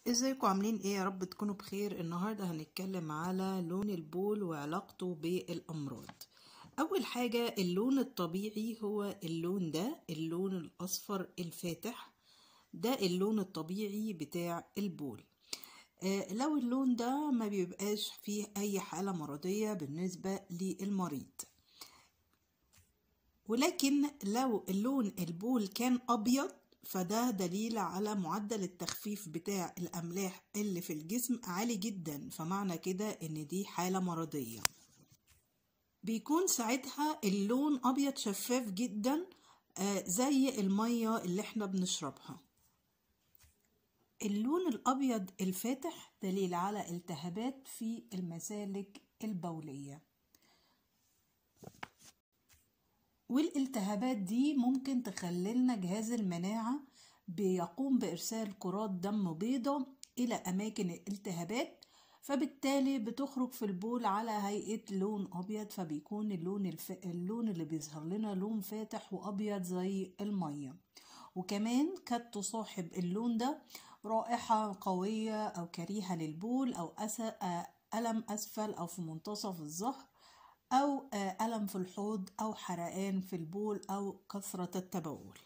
ازيكم عاملين ايه يا رب تكونوا بخير النهارده هنتكلم على لون البول وعلاقته بالامراض اول حاجه اللون الطبيعي هو اللون ده اللون الاصفر الفاتح ده اللون الطبيعي بتاع البول آه لو اللون ده ما بيبقاش فيه اي حاله مرضيه بالنسبه للمريض ولكن لو اللون البول كان ابيض فده دليل على معدل التخفيف بتاع الأملاح اللي في الجسم عالي جدا فمعنى كده إن دي حالة مرضية بيكون ساعتها اللون أبيض شفاف جدا زي المية اللي احنا بنشربها اللون الأبيض الفاتح دليل على التهابات في المسالك البولية والالتهابات دي ممكن تخللنا جهاز المناعة بيقوم بإرسال كرات دم بيضاء إلى أماكن الالتهابات فبالتالي بتخرج في البول على هيئة لون أبيض فبيكون اللون, الف... اللون اللي بيظهر لنا لون فاتح وأبيض زي المية وكمان قد تصاحب اللون ده رائحة قوية أو كريهة للبول أو أس... ألم أسفل أو في منتصف الظهر أو ألم في الحوض أو حرقان في البول أو كثرة التبول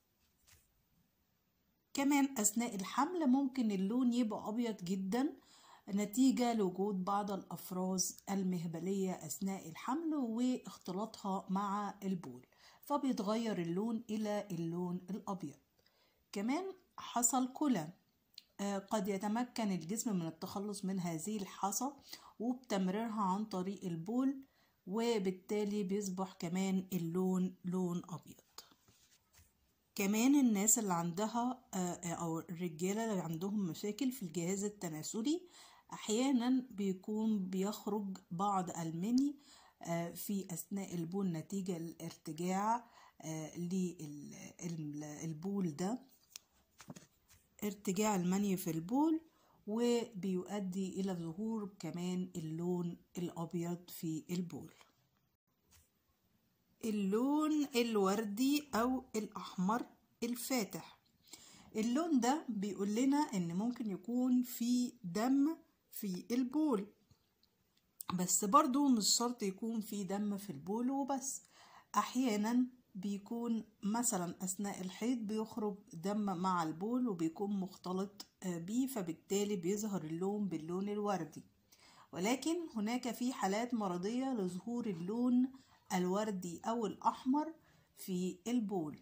كمان أثناء الحمل ممكن اللون يبقى أبيض جدا نتيجة لوجود بعض الأفراز المهبلية أثناء الحمل واختلاطها مع البول فبيتغير اللون إلى اللون الأبيض كمان حصل كلى قد يتمكن الجسم من التخلص من هذه الحصى وبتمريرها عن طريق البول وبالتالي بيصبح كمان اللون لون أبيض كمان الناس اللي عندها أو الرجالة اللي عندهم مشاكل في الجهاز التناسلي أحيانا بيكون بيخرج بعض المني في أثناء البول نتيجة الارتجاع للبول ده ارتجاع المني في البول وبيؤدي إلى ظهور كمان اللون الأبيض في البول اللون الوردي أو الأحمر الفاتح اللون ده بيقول لنا إن ممكن يكون في دم في البول بس برضو مش شرط يكون في دم في البول وبس أحيانا بيكون مثلا أثناء الحيض بيخرج دم مع البول وبيكون مختلط بيه فبالتالي بيظهر اللون باللون الوردي ولكن هناك في حالات مرضية لظهور اللون الوردي أو الأحمر في البول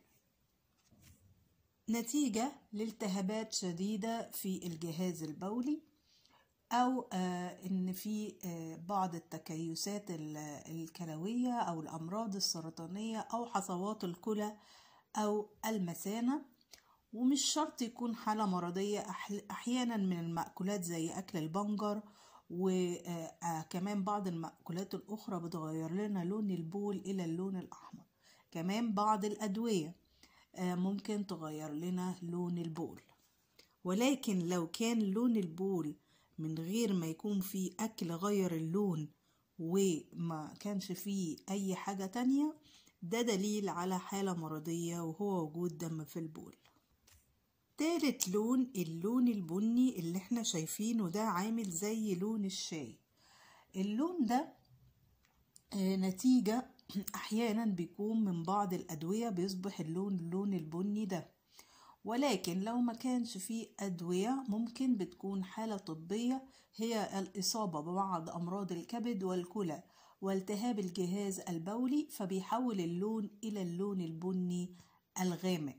نتيجة لالتهابات شديدة في الجهاز البولي أو آه إن في آه بعض التكيسات الكلوية أو الأمراض السرطانية أو حصوات الكلى أو المثانة ومش شرط يكون حالة مرضية أحيانا من المأكولات زي أكل البنجر وكمان بعض المأكولات الأخرى بتغير لنا لون البول إلى اللون الأحمر كمان بعض الأدوية آه ممكن تغير لنا لون البول ولكن لو كان لون البول من غير ما يكون فيه أكل غير اللون وما كانش فيه أي حاجة تانية ده دليل على حالة مرضية وهو وجود دم في البول تالت لون اللون البني اللي احنا شايفينه ده عامل زي لون الشاي اللون ده نتيجة أحيانا بيكون من بعض الأدوية بيصبح اللون اللون البني ده ولكن لو ما كانش فيه أدوية ممكن بتكون حالة طبية هي الإصابة ببعض أمراض الكبد والكلى والتهاب الجهاز البولي فبيحول اللون إلى اللون البني الغامق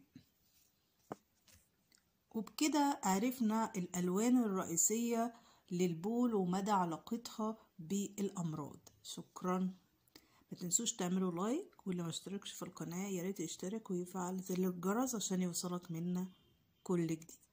وبكده عرفنا الألوان الرئيسية للبول ومدى علاقتها بالأمراض شكرا ما تنسوش تعملوا لايك واللي ما اشتركش في القناة ياريت يشترك ويفعل زر الجرس عشان يوصلك منا كل جديد